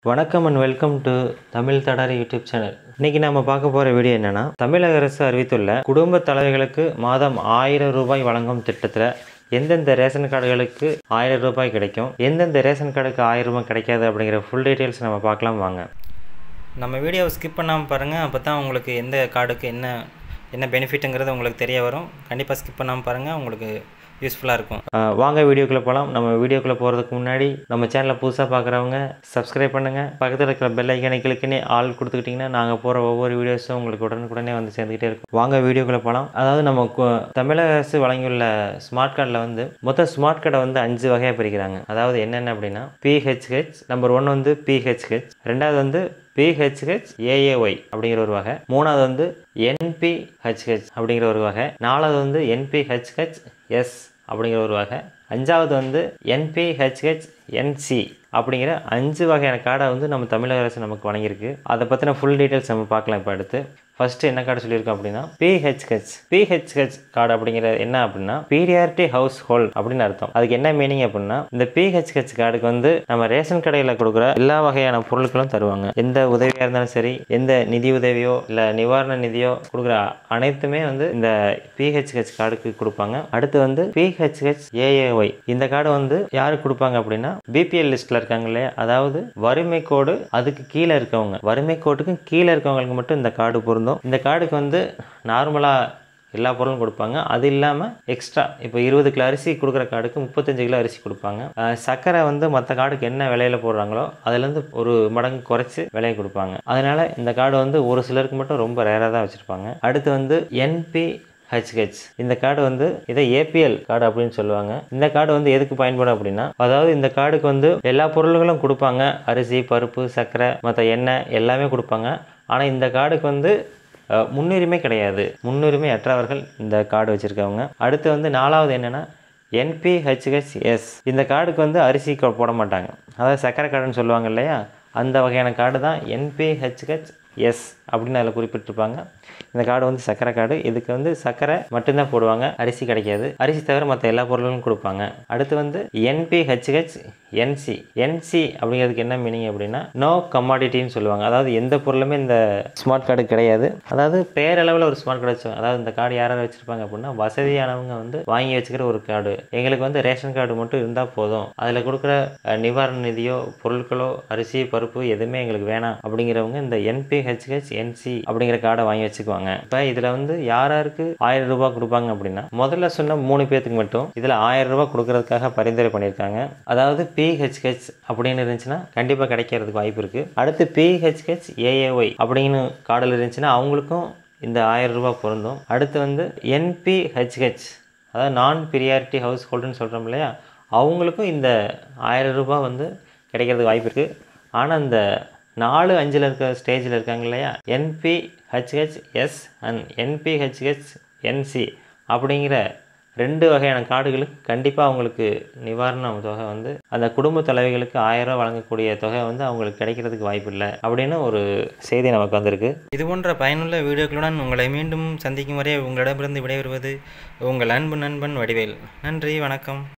வணக்கம் and welcome to Tamil Tadari YouTube channel இன்னைக்கு நம்ம பார்க்க போகிற வீடியோ என்னன்னா தமிழக அரசு அறிவித்துள்ள குடும்ப தலைவிகளுக்கு மாதம் ஆயிரம் ரூபாய் வழங்கும் திட்டத்தில் எந்தெந்த ரேஷன் கார்டுகளுக்கு ஆயிரம் ரூபாய் கிடைக்கும் எந்தெந்த ரேஷன் கார்டுக்கு ஆயிரம் ரூபாய் கிடைக்காது அப்படிங்கிற ஃபுல் டீட்டெயில்ஸ் நம்ம பார்க்கலாம் வாங்க நம்ம வீடியோவை ஸ்கிப் பண்ணாமல் பாருங்கள் அப்போ தான் உங்களுக்கு எந்த கார்டுக்கு என்ன என்ன பெனிஃபிட்டுங்கிறது உங்களுக்கு தெரிய வரும் கண்டிப்பாக ஸ்கிப் பண்ணாமல் பாருங்கள் உங்களுக்கு யூஸ்ஃபுல்லாக இருக்கும் ஆஹ் வாங்க வீடியோக்குள்ளே போகலாம் நம்ம வீடியோக்குள்ளே போகிறதுக்கு முன்னாடி நம்ம சேனலை புதுசாக பார்க்குறவங்க சப்ஸ்கிரைப் பண்ணுங்கள் பக்கத்தில் இருக்கிற பெல் ஐக்கனை கிளிக்குன்னு ஆள் கொடுத்துக்கிட்டிங்கன்னா நாங்கள் போகிற ஒவ்வொரு வீடியோஸும் உங்களுக்கு உடனுக்குடனே வந்து சேர்ந்துக்கிட்டே இருக்கும் வாங்க வீடியோக்குள்ளே போகலாம் அதாவது நம்ம கு- தமிழக அரசு வழங்கியுள்ள ஸ்மார்ட் கார்டில் வந்து மொத்தம் ஸ்மார்ட் கார்டை வந்து அஞ்சு வகையாக பிரிக்கிறாங்க அதாவது என்னென்ன அப்படின்னா பிஹெச்ஹெச் நம்பர் ஒன் வந்து பிஹெச்ஹெச் ரெண்டாவது வந்து பிஹெச்ஹெச் ஏஏஒய் அப்படிங்கிற ஒரு வகை மூணாவது வந்து என்பிஹெச்ஹெச் அப்படிங்கிற ஒரு வகை நாலாவது வந்து என்பிஹெச்ஹெச் எஸ் அப்படிங்கிற ஒரு வகை அஞ்சாவது வந்து என்பிஹெச்ஹெச் என்சி அப்படிங்கிற அஞ்சு வகையான கார்டை வந்து நம்ம தமிழக அரசு நமக்கு வழங்கியிருக்கு அதை பற்றின ஃபுல் டீட்டெயில்ஸ் நம்ம பார்க்கலாம் இப்போ அடுத்து ஃபர்ஸ்ட் என்ன கார்டு சொல்லியிருக்கோம் அப்படின்னா பிஹெச்ஹெச் பிஹெச்ஹெச் கார்டு அப்படிங்கிறது என்ன அப்படின்னா பீரியாரிட்டி ஹவுஸ் ஹோல்ட் அப்படின்னு அர்த்தம் அதுக்கு என்ன மீனிங் அப்படின்னா இந்த பிஹெச்ஹெச் கார்டுக்கு வந்து நம்ம ரேஷன் கடையில் கொடுக்குற எல்லா வகையான பொருட்களும் தருவாங்க எந்த உதவியாக இருந்தாலும் சரி எந்த நிதி உதவியோ இல்லை நிவாரண நிதியோ கொடுக்குற அனைத்துமே வந்து இந்த பிஹெச்ஹெச் கார்டுக்கு கொடுப்பாங்க அடுத்து வந்து பிஹெச்ஹெச் ஏஏஒய் இந்த கார்டு வந்து யாருக்கு கொடுப்பாங்க அப்படின்னா பிபிஎல் லிஸ்ட்டில் இருக்காங்க இல்லையா அதாவது வறுமை கோடு அதுக்கு கீழே இருக்கவங்க வறுமை கோட்டுக்கும் கீழே இருக்கவங்களுக்கு மட்டும் இந்த கார்டு பொருந்தும் இந்த கார்டுக்கு வந்து நார்மலாக எல்லா பொருளும் கொடுப்பாங்க அது இல்லாமல் எக்ஸ்ட்ரா இப்போ இருபது கிலோ அரிசி கொடுக்குற கார்டுக்கு முப்பத்தஞ்சு கிலோ அரிசி கொடுப்பாங்க அஹ் சர்க்கரை வந்து மற்ற கார்டுக்கு என்ன விலையில போடுறாங்களோ அதுலேருந்து ஒரு மடங்கு குறைச்சி விலையை கொடுப்பாங்க அதனால இந்த கார்டு வந்து ஒரு சிலருக்கு மட்டும் ரொம்ப ரேராக தான் வச்சுருப்பாங்க அடுத்து வந்து என்பி ஹெச்ஹெச் இந்த கார்டு வந்து இதை ஏபிஎல் கார்டு அப்படின்னு சொல்லுவாங்க இந்த கார்டு வந்து எதுக்கு பயன்படும் அப்படின்னா அதாவது இந்த கார்டுக்கு வந்து எல்லா பொருள்களும் கொடுப்பாங்க அரிசி பருப்பு சர்க்கரை மற்ற எண்ணெய் எல்லாமே கொடுப்பாங்க ஆனால் இந்த கார்டுக்கு வந்து அஹ், முன்னுரிமை கிடையாது முன்னுரிமை அற்றவர்கள் இந்த கார்டு வச்சுருக்கவங்க அடுத்து வந்து நாலாவது என்னென்னா என்பிஹெச்ஹெச்எஸ் இந்த கார்டுக்கு வந்து அரிசி கொ- போட மாட்டாங்க அதாவது சர்க்கரை கார்டுன்னு சொல்லுவாங்க இல்லையா அந்த வகையான கார்டு தான் என்பிஹெச்ஹெச் எஸ் அப்படின்னு அதில் குறிப்பிட்டிருப்பாங்க இந்த கார்டு வந்து சர்க்கரை கார்டு இதுக்கு வந்து சர்க்கரை மட்டும்தான் போடுவாங்க அரிசி கிடைக்காது அரிசி தவிர மற்ற எல்லா பொருளும் கொடுப்பாங்க அடுத்து வந்து என்பிஹெச்ஹெச் என்சி என்சி அப்படிங்கிறதுக்கு என்ன மீனிங் அப்படின்னா நோ கமாடிட்டின்னு சொல்லுவாங்க அதாவது எந்த பொருளுமே இந்த ஸ்மார்ட் கார்டு கிடையாது அதாவது பேரளவில் ஒரு ஸ்மார்ட் கார்டு வச்சுருவாங்க அதாவது இந்த கார்டு யாராவது வச்சுருப்பாங்க அப்படின்னா வசதியானவங்க வந்து வாங்கி வச்சுக்கிற ஒரு கார்டு எங்களுக்கு வந்து ரேஷன் கார்டு மட்டும் இருந்தால் போதும் அதில் கொடுக்குற அஹ், நிவாரண நிதியோ பொருட்களோ அரிசி பருப்பு எதுவுமே எங்களுக்கு வேணாம் அப்படிங்கிறவங்க இந்த என்பிஹெச்ஹெச் என்சி அப்படிங்கிற கார்டை வாங்கி வச்சுக்குவாங்க இப்போ இதில் வந்து யார் யாருக்கு ஆயிரம் ரூபாய் கொடுப்பாங்க அப்படின்னா முதல்ல சொன்ன மூணு பேத்துக்கு மட்டும் இதில் ஆயிரம் ரூபாய் கொடுக்கறதுக்காக பரிந்துரை பண்ணியிருக்காங்க அதாவது பிஹெச்ஹெச் அப்படின்னு இருந்துச்சுன்னா கண்டிப்பாக கிடைக்கிறதுக்கு வாய்ப்பு இருக்குது அடுத்து பிஹெச்ஹெச் ஏஏஒய் அப்படின்னு கார்டில் இருந்துச்சுன்னா அவங்களுக்கும் இந்த ஆயிரம் ரூபாய் பொருந்தும் அடுத்து வந்து என்பிஹெச்ஹெச் அதாவது நான் பிரியாரிட்டி ஹவுஸ் ஹோல்டுன்னு சொல்கிறோம் இல்லையா அவங்களுக்கும் இந்த ஆயிரம் ரூபாய் வந்து கிடைக்கிறதுக்கு வாய்ப்பு இருக்குது ஆனால் இந்த நாலு அஞ்சில் இருக்க ஸ்டேஜில் இருக்காங்க இல்லையா என்பிஹெச்ஹெச்எஸ் அண்ட் என்பிஹெச்ஹெச் என்சி அப்படிங்கிற ரெண்டு வகையான கார்டுகளுக்கு கண்டிப்பாக அவங்களுக்கு நிவாரண தொகை வந்து அந்த குடும்ப தலைவிகளுக்கு ஆயிரம் ரூபாய் வழங்கக்கூடிய தொகை வந்து அவங்களுக்கு கிடைக்கிறதுக்கு வாய்ப்பு இல்லை அப்படின்னு ஒரு செய்தி நமக்கு வந்திருக்கு இது போன்ற பயனுள்ள வீடியோக்களுடன் உங்களை மீண்டும் சந்திக்கும் வரை உங்களிடமிருந்து விடைபெறுவது உங்கள் அன்பு நண்பன் வடிவேல் நன்றி வணக்கம்